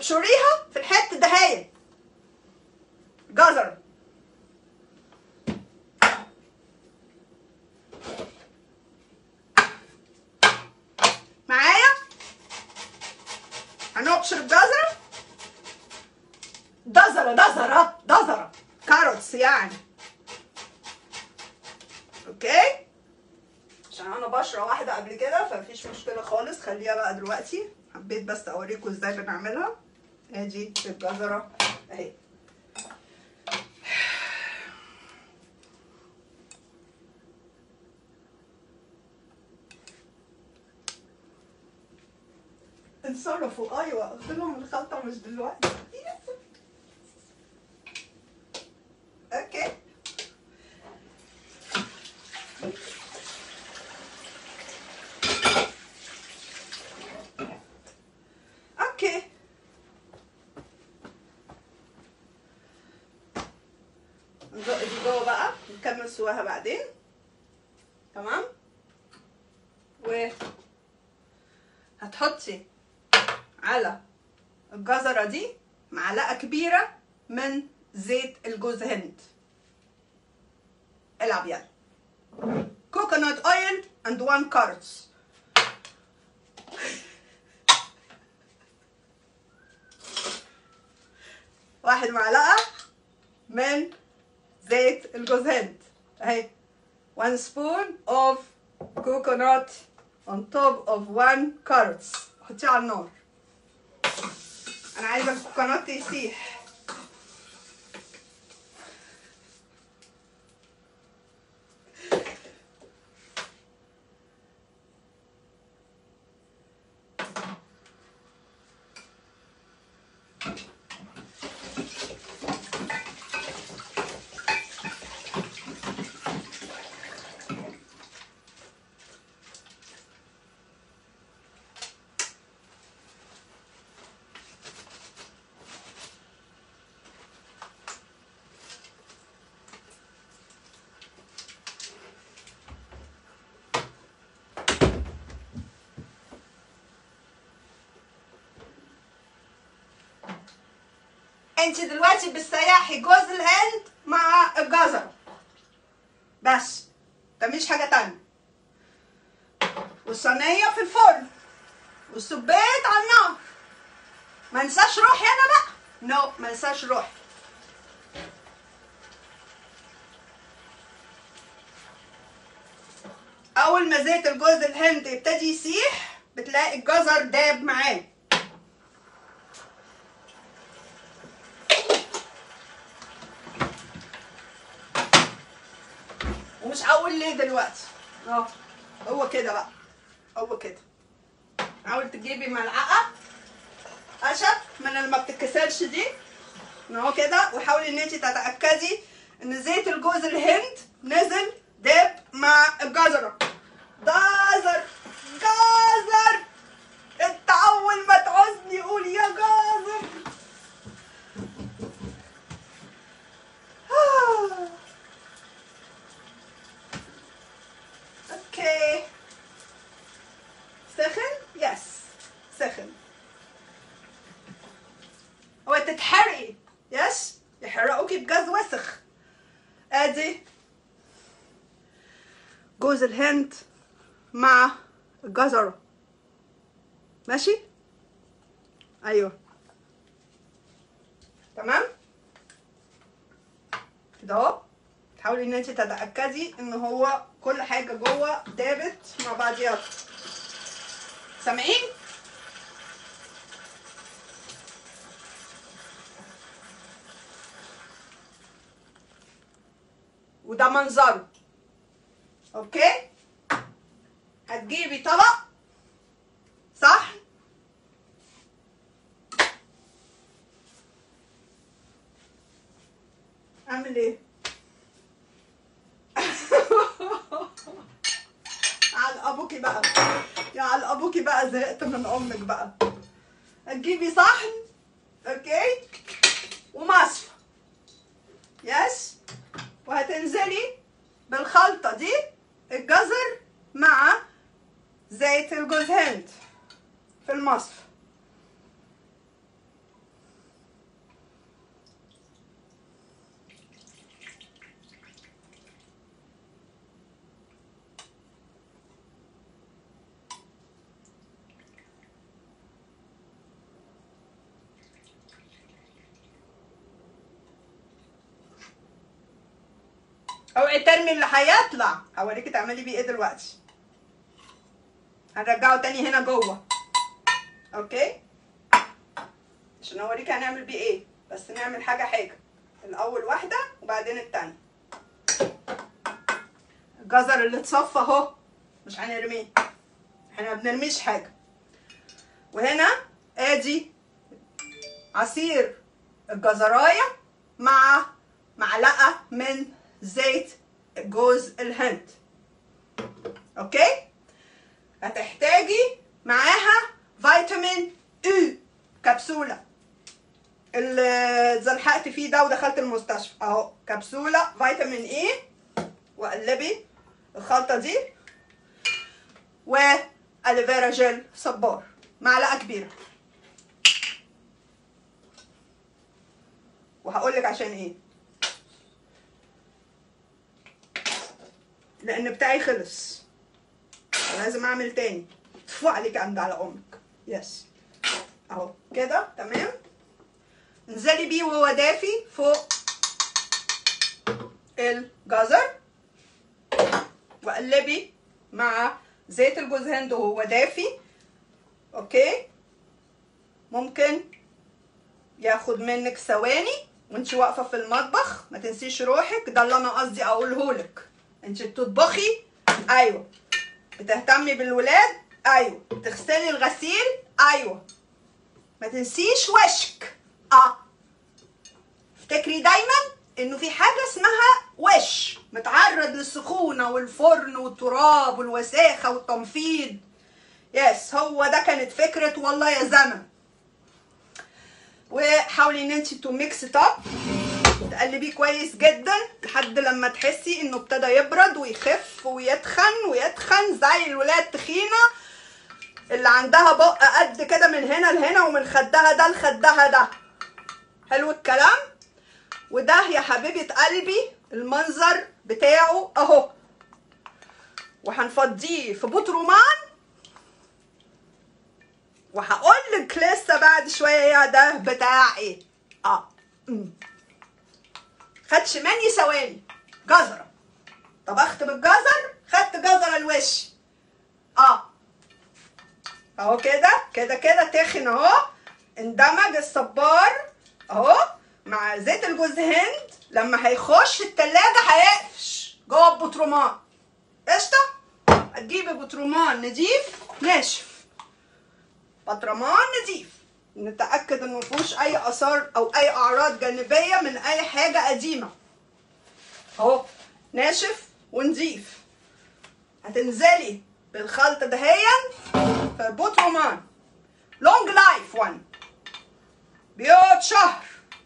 تبشريها في الحته دهايه جزر معايا هنبشر الجزره دزره دزره دزره كاروتس يعني اوكي عشان انا بشرة واحدة قبل كده فمفيش مشكلة خالص خليها بقى دلوقتي حبيت بس اوريكم ازاي بنعملها ادي الجزرة اهي اتصرفوا ايوه قلت لهم الخلطة مش دلوقتي اوكي اوكي نزق دي جوه بقى نكمل سواها بعدين تمام و هتحطي على الجزرة دي معلقة كبيرة من زيت الجوز هند العب يلا coconut oil and one carrots واحد معلقة من زيت الجوز هند اهي one spoon of coconut on top of one carrots حطيه على النار انا عايزة الكوكونات يسيح انت دلوقتي بتسيحي جوز الهند مع الجزر بس مفيش حاجه تانية والصينيه في الفرن والسبيت على النار ما انساش روحي انا بقى نو no, ما انساش روحي اول ما زيت الجوز الهند يبتدي يسيح بتلاقي الجزر داب معاه ومش هقول ليه دلوقتي اه هو كده بقى هو كده حاول تجيبي ملعقه خشب من اللي ما بتتكسرش دي ان هو كده وحاولي ان انت تتاكدي ان زيت الجوز الهند نزل داب مع الجزره جزر جزر انت اول ما تعوزني قول يا جزر اوكي سخن يس سخن هو تتحرقي يس يحرقوكي بجاز وسخ ادي جوز الهند مع الجزرة ماشي ايوه تمام كده اهو تحاولي ان انت تتاكدي ان هو كل حاجه جوه دابت مع بعضيها سامعين وده منظره اوكي هتجيبي طبق صح اعمل ايه على ابوكي بقى يا على ابوكي بقى زهقت من امك بقى هتجيبي صحن اوكي ومصفى يس وهتنزلي بالخلطه دي الجزر مع زيت الجوز هند في المصفى اوعي ترمي اللي هيطلع هوريكي تعملي بيه ايه دلوقتي هنرجعه تاني هنا جوه اوكي عشان اوريكي هنعمل بيه ايه بس نعمل حاجه حاجه الاول واحده وبعدين التانية الجزر اللي اتصفى اهو مش هنرميه احنا ما بنرميش حاجه وهنا ادي عصير الجزرايه مع معلقه من زيت جوز الهند اوكي هتحتاجي معاها فيتامين اي كبسوله اللي زلحقت فيه ده ودخلت المستشفى اهو كبسوله فيتامين اي وقلبي الخلطه دي واليفيرا جل صبار معلقه كبيره وهقول لك عشان ايه لان بتاعي خلص لازم اعمل تاني تفو عليك عند على امك يس اهو كده تمام انزلي بيه وهو دافي فوق الجزر وقلبي مع زيت الجوز هند وهو دافي اوكي ممكن ياخد منك ثواني وانت واقفه في المطبخ ما تنسيش روحك ده اللي انا قصدي اقوله لك انت بتطبخي ايوه بتهتمي بالولاد ايوه بتغسلي الغسيل ايوه ما تنسيش وشك اه افتكري دايما انه في حاجه اسمها وش متعرض للسخونه والفرن والتراب والوساخه والتنفيض يس هو ده كانت فكره والله يا زمن وحاولي ان انت تو ميكس اب تقلبيه كويس جدا لحد لما تحسي انه ابتدى يبرد ويخف ويتخن ويتخن زي الولاد تخينه اللي عندها بق قد كده من هنا لهنا ومن خدها ده لخدها ده حلو الكلام وده يا حبيبه قلبي المنظر بتاعه اهو وهنفضيه في بوت رومان وهقول لك لسه بعد شويه يا ده بتاع ايه اه أمم. خدش مني ثواني جزره طبخت بالجزر خدت جزره الوش اه اهو كده كده كده تخن اهو اندمج الصبار اهو مع زيت الجوز هند لما هيخش التلاجة هيقفش جوه البطرمان قشطة هتجيبي بطرمان نضيف ناشف بطرمان نضيف نتأكد انه مفيهوش اي اثار او اي اعراض جانبية من اي حاجة قديمة اهو ناشف ونضيف هتنزلي بالخلطة دهيا في بطرمان لونج لايف وان بيقعد شهر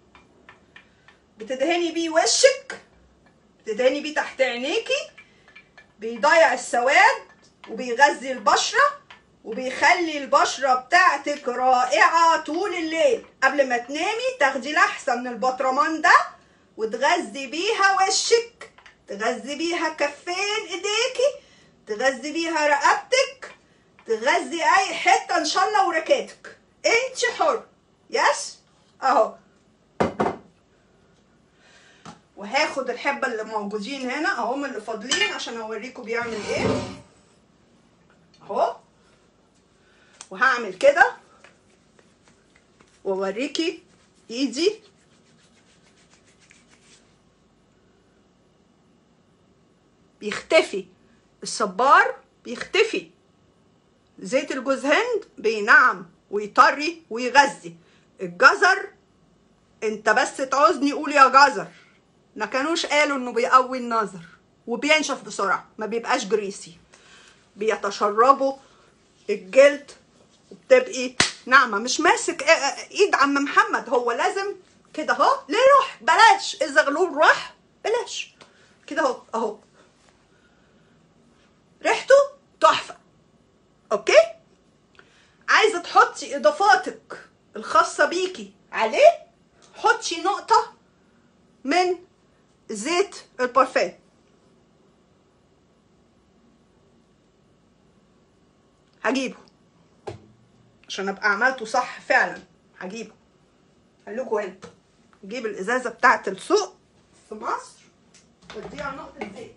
بتدهني بيه وشك بتدهني بيه تحت عينيكي بيضيع السواد وبيغذي البشرة وبيخلي البشرة بتاعتك رائعة طول الليل قبل ما تنامي تاخدي لحسة من البطرمان ده وتغذي بيها وشك تغذي بيها كفين ايديكي تغذي بيها رقبتك تغذي اي حتة ان شاء الله وركاتك انت حر يس اهو وهاخد الحبة اللي موجودين هنا اهم اللي فاضلين عشان اوريكم بيعمل ايه اهو وهعمل كده واوريكي ايدي بيختفي الصبار بيختفي زيت الجوز هند بينعم ويطري ويغذي الجزر انت بس تعوزني قول يا جزر ما كانوش قالوا انه بيقوي النظر وبينشف بسرعه ما بيبقاش جريسي بيتشربوا الجلد وبتبقي ناعمه مش ماسك ايد عم محمد هو لازم كده اهو ليه روح بلاش اذا غلول راح بلاش كده اهو اهو ريحته تحفه اوكي عايزه تحطي اضافاتك الخاصه بيكي عليه حطي نقطه من زيت البارفان هجيبه عشان ابقى عملته صح فعلا هجيبه خليكوا هنا نجيب الازازه بتاعه السوق في مصر واديها نقطة زيت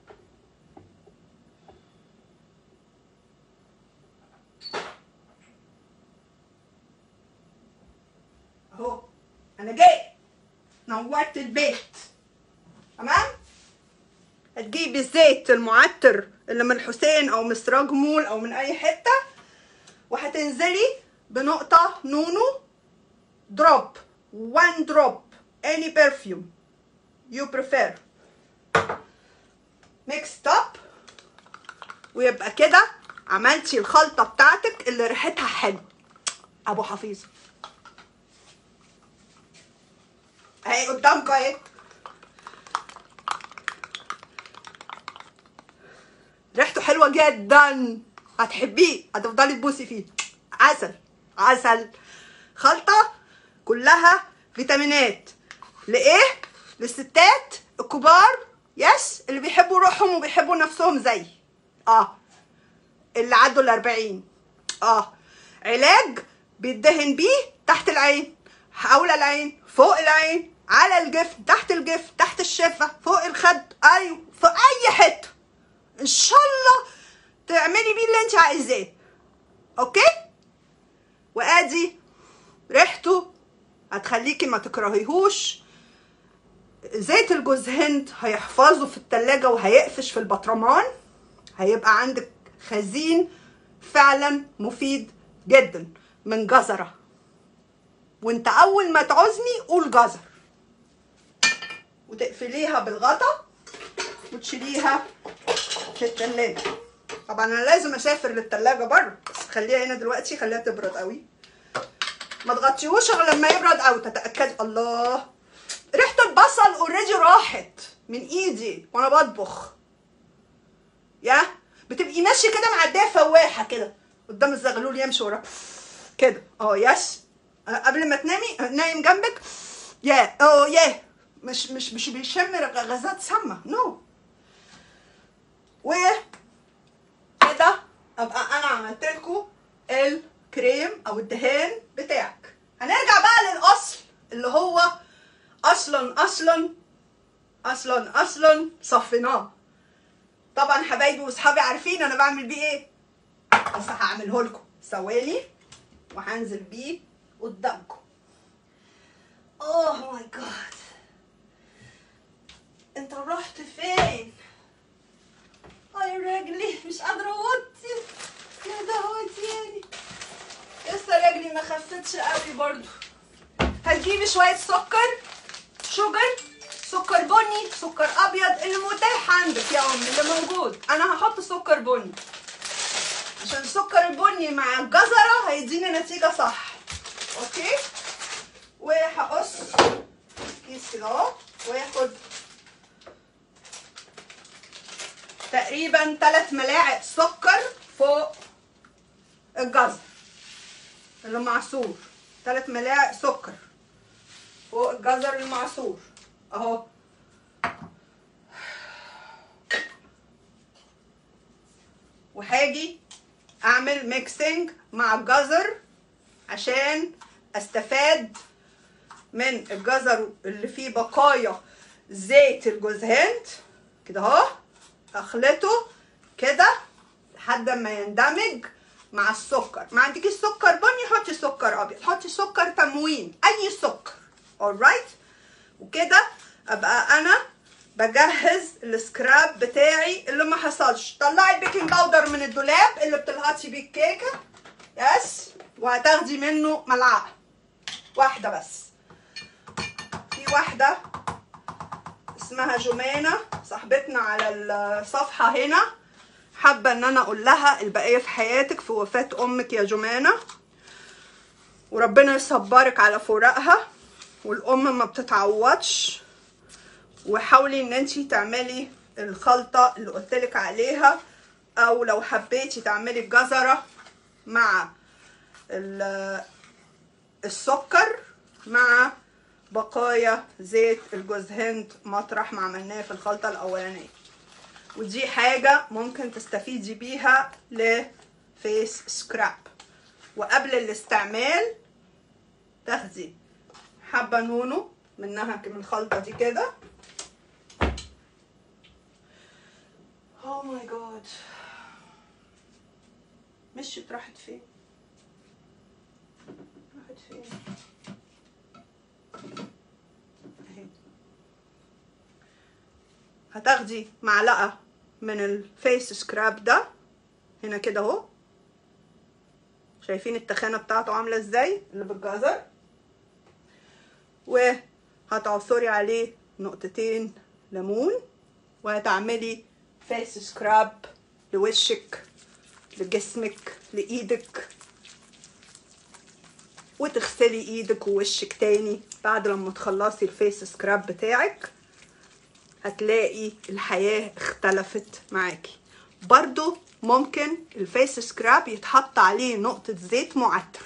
اهو انا جاي نورت البيت تمام هتجيبي الزيت المعطر اللي من الحسين او من سراج مول او من اي حته وهتنزلي بنقطه نونو دروب one drop any perfume you prefer mixed up ويبقى كده عملتي الخلطه بتاعتك اللي ريحتها حلو ابو حفيظ اهي قدامكم اهي ريحته حلوه جدا هتحبيه هتفضلي تبوسي فيه عسل عسل خلطه كلها فيتامينات لايه للستات الكبار يس اللي بيحبوا روحهم وبيحبوا نفسهم زي اه اللي عدوا الأربعين اه علاج بيدهن بيه تحت العين حول العين فوق العين على الجفن تحت الجفن تحت الشفة فوق الخد ايوه في اي حته ان شاء الله تعملي بيه اللي انت عايزاه اوكي وادي ريحته هتخليكي ما تكرهيهوش زيت الجوز هند هيحفظه في التلاجة وهيقفش في البطرمان هيبقى عندك خزين فعلا مفيد جدا من جزرة وانت اول ما تعوزني قول جزر وتقفليها بالغطا وتشيليها في التلاجة طبعا انا لازم اسافر للتلاجة بره بس خليها هنا دلوقتي خليها تبرد قوي ما تغطيهوش غير لما يبرد قوي تتاكدي الله ريحه البصل اوريدي راحت من ايدي وانا بطبخ يا بتبقي ماشيه كده معديه فواحه كده قدام الزغلول يمشي وراك كده اه يس قبل ما تنامي نايم جنبك يا اه يا مش مش مش بيشم غازات سامه نو و كده ابقى انا عملت لكم الكريم او الدهان بتاعك هنرجع بقى للاصل اللي هو اصلا اصلا اصلا اصلا صفيناه طبعا حبايبي واصحابي عارفين انا بعمل بيه ايه بس هعمله لكم ثواني وهنزل بيه قدامكم اوه ماي جاد انت رحت فين اي رجلي مش قادره اوطي يا دهوتي يعني لسه رجلي ما خفتش قوي برضو هتجيبي شويه سكر شوجر سكر بني سكر ابيض اللي متاح عندك يا امي اللي موجود انا هحط سكر بني عشان السكر البني مع الجزره هيديني نتيجه صح اوكي وهقص كيس كده اهو وياخد تقريبا 3 ملاعق سكر فوق الجزر اللي معصور 3 ملاعق سكر فوق الجزر المعصور اهو وهاجي اعمل ميكسينج مع الجزر عشان استفاد من الجزر اللي فيه بقايا زيت الجوز هند كده اهو اخلطه كده لحد ما يندمج مع السكر ما عندكيش سكر بني حطي سكر ابيض حطي سكر تموين اي سكر alright وكده ابقى انا بجهز السكراب بتاعي اللي ما حصلش طلعي البيكنج باودر من الدولاب اللي بتلغطي بيه الكيكه يس وهتاخدي منه ملعقه واحده بس في واحده اسمها جمانه صاحبتنا على الصفحه هنا حابه ان انا اقول لها البقيه في حياتك في وفاه امك يا جمانه وربنا يصبرك على فراقها والام ما بتتعوضش وحاولي ان انتي تعملي الخلطه اللي قلتلك عليها او لو حبيتي تعملي الجزره مع السكر مع بقايا زيت الجوز هند مطرح ما عملناه في الخلطه الاولانيه ودي حاجه ممكن تستفيدي بيها لفيس سكراب وقبل الاستعمال تاخدي حبه نونو منها من الخلطه دي كده اوه ماي جاد مشيت راحت فين راحت فين اهي هتاخدي معلقه من الفيس سكراب ده هنا كده اهو شايفين التخانه بتاعته عامله ازاي اللي بالجزر وهتعصري عليه نقطتين ليمون وهتعملي فيس سكراب لوشك لجسمك لايدك وتغسلي ايدك ووشك تاني بعد لما تخلصي الفيس سكراب بتاعك هتلاقي الحياة اختلفت معاكي برضو ممكن الفيس سكراب يتحط عليه نقطة زيت معطر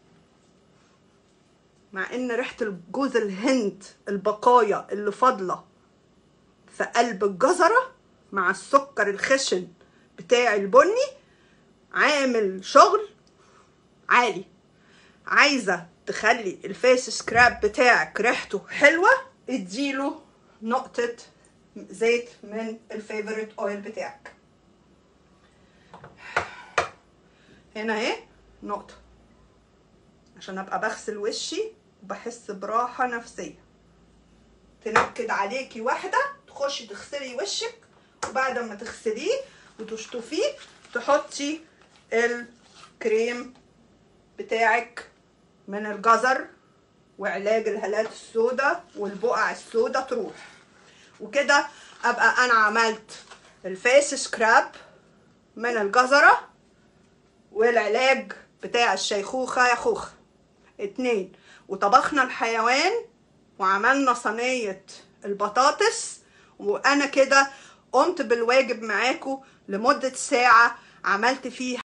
مع ان ريحة الجوز الهند البقايا اللي فاضلة في قلب الجزرة مع السكر الخشن بتاع البني عامل شغل عالي عايزة تخلي الفيس سكراب بتاعك ريحته حلوة اديله نقطة زيت من الفيفوريت اويل بتاعك هنا اهي نقطة عشان ابقى بغسل وشي وبحس براحة نفسية تنكد عليكي واحدة تخشي تغسلي وشك وبعد ما تغسليه وتشطفيه تحطي الكريم بتاعك من الجزر وعلاج الهالات السوداء والبقع السوداء تروح وكده ابقى انا عملت الفيس سكراب من الجزرة والعلاج بتاع الشيخوخة يا خوخة اتنين وطبخنا الحيوان وعملنا صينية البطاطس وانا كده قمت بالواجب معاكم لمدة ساعة عملت فيه